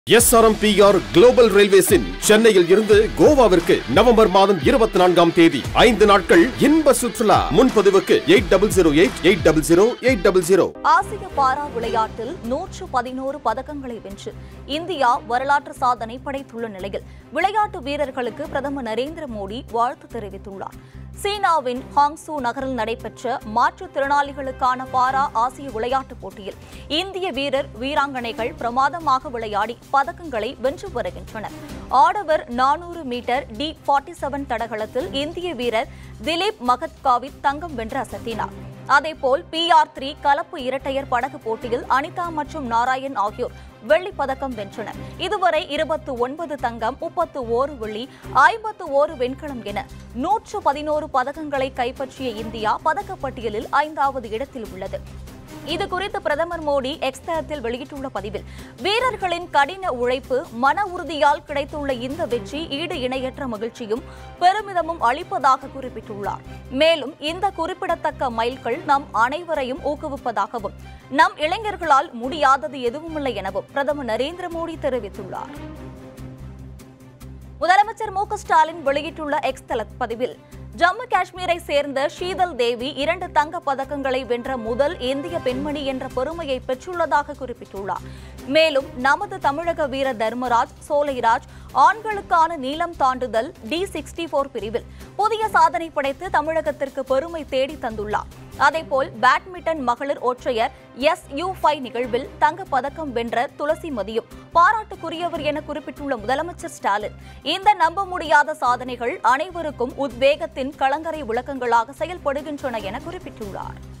SRMPR global ரயில்வேஸின் சென்னையில் இருந்து கோவாவிற்கு November மாதம் இருபத்தி நான்காம் தேதி ஐந்து நாட்கள் இன்ப சுற்றுலா முன்பதிவுக்கு eight double zero eight eight double zero eight double zero ஆசிய பாரா விளையாட்டில் நூற்று பதினோரு பதக்கங்களை வென்று இந்தியா வரலாற்று சாதனை படைத்துள்ள நிலையில் விளையாட்டு வீரர்களுக்கு பிரதமர் நரேந்திர மோடி வாழ்த்து தெரிவித்துள்ளார் சீனாவின் ஹாங்சூ நகரில் நடைபெற்ற மாற்றுத்திறனாளிகளுக்கான பாரா ஆசிய விளையாட்டுப் போட்டியில் இந்திய வீரர் வீராங்கனைகள் பிரமாதமாக விளையாடி பதக்கங்களை வென்று வருகின்றனர் ஆடவர் நானூறு மீட்டர் டி ஃபார்ட்டி செவன் தடகளத்தில் இந்திய வீரர் திலீப் மகத்காவித் தங்கம் வென்று அசத்தினார் அதேபோல் பிஆர் த்ரீ கலப்பு இரட்டையர் படகு போட்டியில் அனிதா மற்றும் நாராயண் ஆகியோர் வெள்ளிப் பதக்கம் வென்றனர் இதுவரை இருபத்து ஒன்பது தங்கம் முப்பத்து ஓரு வெள்ளி ஐம்பத்து ஓரு வெண்கலம் என நூற்று பதினோரு பதக்கங்களை கைப்பற்றிய இந்தியா பதக்கப்பட்டியலில் ஐந்தாவது இடத்தில் உள்ளது இது குறித்து பிரதமர் மோடி எக்ஸ் தளத்தில் வெளியிட்டுள்ள பதிவில் வீரர்களின் கடின உழைப்பு மன உறுதியால் கிடைத்துள்ள இந்த வெற்றி ஈடு இணையற்ற மகிழ்ச்சியும் பெருமிதமும் அளிப்பதாக குறிப்பிட்டுள்ளார் மேலும் இந்த குறிப்பிடத்தக்க மைல்கள் நம் அனைவரையும் ஊக்குவிப்பதாகவும் நம் இளைஞர்களால் முடியாதது எதுவுமில்லை எனவும் பிரதமர் நரேந்திர மோடி தெரிவித்துள்ளார் முதலமைச்சர் மு க ஸ்டாலின் வெளியிட்டுள்ள எக்ஸ் தள பதிவில் ஜம்மு காஷ்மீரை சேர்ந்த ஷீதல் தேவி இரண்டு தங்க பதக்கங்களை வென்ற முதல் இந்திய பெண்மணி என்ற பெருமையை பெற்றுள்ளதாக குறிப்பிட்டுள்ளார் மேலும் நமது தமிழக வீரர் தர்மராஜ் சோலைராஜ் ஆண்களுக்கான நீளம் தாண்டுதல் டி சிக்ஸ்டி போர் பிரிவில் புதிய சாதனை படைத்து தமிழகத்திற்கு பெருமை தேடி தந்துள்ளார் அதேபோல் பேட்மிண்டன் மகளிர் ஒற்றையர் எஸ் யூ ஃபைவ் நிகழ்வில் தங்கப் பதக்கம் வென்ற துளசி மதியும் பாராட்டுக்குரியவர் என குறிப்பிட்டுள்ள முதலமைச்சர் ஸ்டாலின் இந்த நம்ப முடியாத சாதனைகள் அனைவருக்கும் உத்வேகத்தின் கலங்கரை விளக்கங்களாக செயல்படுகின்றன என குறிப்பிட்டுள்ளார்